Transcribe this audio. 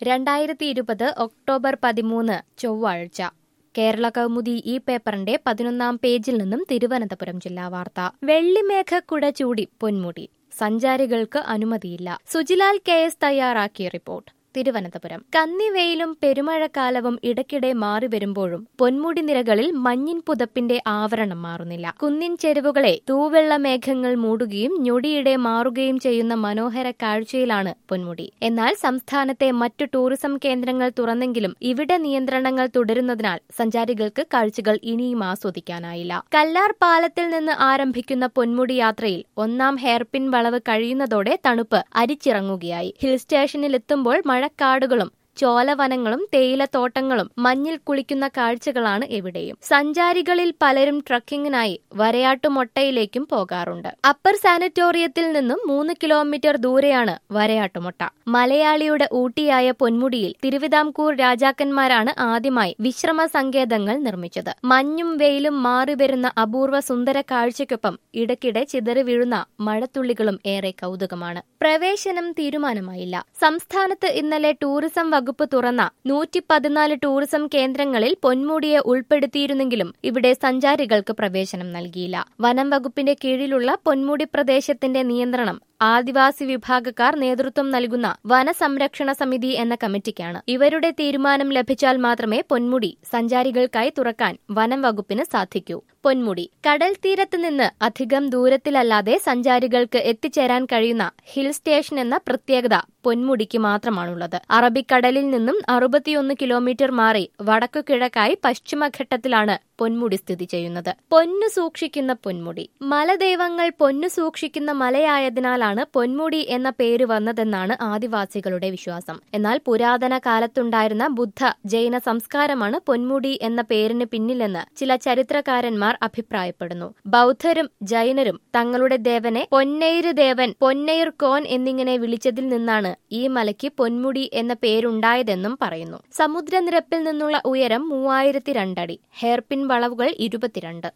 രണ്ടായിരത്തി ഇരുപത് ഒക്ടോബർ പതിമൂന്ന് ചൊവ്വാഴ്ച കേരള കൗമുദി ഈ പേപ്പറിന്റെ പതിനൊന്നാം പേജിൽ നിന്നും തിരുവനന്തപുരം ജില്ലാ വാർത്ത വെള്ളിമേഘ കുട ചൂടി പൊന്മുടി സഞ്ചാരികൾക്ക് അനുമതിയില്ല സുജിലാൽ കെ എസ് തയ്യാറാക്കിയ റിപ്പോർട്ട് തിരുവനന്തപുരം കന്നിവെയിലും പെരുമഴക്കാലവും ഇടയ്ക്കിടെ മാറി വരുമ്പോഴും പൊന്മുടി നിരകളിൽ മഞ്ഞിൻ പുതപ്പിന്റെ ആവരണം മാറുന്നില്ല കുന്നിൻ ചെരുവുകളെ തൂവെള്ള മേഘങ്ങൾ മൂടുകയും ഞൊടിയിടെ മാറുകയും ചെയ്യുന്ന മനോഹര കാഴ്ചയിലാണ് പൊന്മുടി എന്നാൽ സംസ്ഥാനത്തെ മറ്റു ടൂറിസം കേന്ദ്രങ്ങൾ തുറന്നെങ്കിലും ഇവിടെ നിയന്ത്രണങ്ങൾ തുടരുന്നതിനാൽ സഞ്ചാരികൾക്ക് കാഴ്ചകൾ ഇനിയും ആസ്വദിക്കാനായില്ല കല്ലാർ പാലത്തിൽ നിന്ന് ആരംഭിക്കുന്ന പൊന്മുടി യാത്രയിൽ ഒന്നാം ഹെയർപിൻ വളവ് കഴിയുന്നതോടെ തണുപ്പ് അരിച്ചിറങ്ങുകയായി ഹിൽ സ്റ്റേഷനിലെത്തുമ്പോൾ മഴക്കാടുകളും ചോലവനങ്ങളും തേയിലത്തോട്ടങ്ങളും മഞ്ഞിൽ കുളിക്കുന്ന കാഴ്ചകളാണ് എവിടെയും സഞ്ചാരികളിൽ പലരും ട്രക്കിങ്ങിനായി വരയാട്ടുമൊട്ടയിലേക്കും പോകാറുണ്ട് അപ്പർ സാനിറ്റോറിയത്തിൽ നിന്നും മൂന്ന് കിലോമീറ്റർ ദൂരെയാണ് വരയാട്ടുമൊട്ട മലയാളിയുടെ ഊട്ടിയായ പൊന്മുടിയിൽ തിരുവിതാംകൂർ രാജാക്കന്മാരാണ് ആദ്യമായി വിശ്രമ സങ്കേതങ്ങൾ നിർമ്മിച്ചത് മഞ്ഞും വെയിലും മാറിവരുന്ന അപൂർവ സുന്ദര കാഴ്ചയ്ക്കൊപ്പം ഇടയ്ക്കിടെ ചിതറി വീഴുന്ന മഴത്തുള്ളികളും ഏറെ കൗതുകമാണ് പ്രവേശനം തീരുമാനമായില്ല സംസ്ഥാനത്ത് ഇന്നലെ ടൂറിസം വകുപ്പ് തുറന്ന നൂറ്റി പതിനാല് ടൂറിസം കേന്ദ്രങ്ങളിൽ പൊന്മുടിയെ ഉൾപ്പെടുത്തിയിരുന്നെങ്കിലും ഇവിടെ സഞ്ചാരികൾക്ക് പ്രവേശനം നൽകിയില്ല വനം വകുപ്പിന്റെ കീഴിലുള്ള പൊന്മുടി പ്രദേശത്തിന്റെ നിയന്ത്രണം ആദിവാസി വിഭാഗക്കാർ നേതൃത്വം നൽകുന്ന വനസംരക്ഷണ സമിതി എന്ന കമ്മിറ്റിക്കാണ് ഇവരുടെ തീരുമാനം ലഭിച്ചാൽ മാത്രമേ പൊന്മുടി സഞ്ചാരികൾക്കായി തുറക്കാൻ വനം വകുപ്പിന് സാധിക്കൂ പൊന്മുടി കടൽ തീരത്ത് നിന്ന് അധികം ദൂരത്തിലല്ലാതെ സഞ്ചാരികൾക്ക് എത്തിച്ചേരാൻ കഴിയുന്ന ഹിൽ സ്റ്റേഷൻ എന്ന പ്രത്യേകത പൊന്മുടിക്ക് മാത്രമാണുള്ളത് അറബിക്കടലിൽ നിന്നും അറുപത്തിയൊന്ന് കിലോമീറ്റർ മാറി വടക്കു കിഴക്കായി പശ്ചിമഘട്ടത്തിലാണ് പൊന്മുടി സ്ഥിതി ചെയ്യുന്നത് പൊന്നു സൂക്ഷിക്കുന്ന പൊന്മുടി മലദൈവങ്ങൾ പൊന്നു സൂക്ഷിക്കുന്ന മലയായതിനാലാണ് പൊന്മുടി എന്ന പേര് വന്നതെന്നാണ് ആദിവാസികളുടെ വിശ്വാസം എന്നാൽ പുരാതന കാലത്തുണ്ടായിരുന്ന ബുദ്ധ ജൈന സംസ്കാരമാണ് പൊന്മുടി എന്ന പേരിന് പിന്നിലെന്ന് ചില ചരിത്രകാരന്മാർ അഭിപ്രായപ്പെടുന്നു ബൗദ്ധരും ജൈനരും തങ്ങളുടെ ദേവനെ പൊന്നൈര് ദേവൻ പൊന്നൈർ കോൻ എന്നിങ്ങനെ വിളിച്ചതിൽ നിന്നാണ് ഈ മലയ്ക്ക് പൊന്മുടി എന്ന പേരുണ്ടായതെന്നും പറയുന്നു സമുദ്രനിരപ്പിൽ നിന്നുള്ള ഉയരം മൂവായിരത്തി രണ്ടടി ഹെയർപിൻ വളവുകൾ ഇരുപത്തിരണ്ട്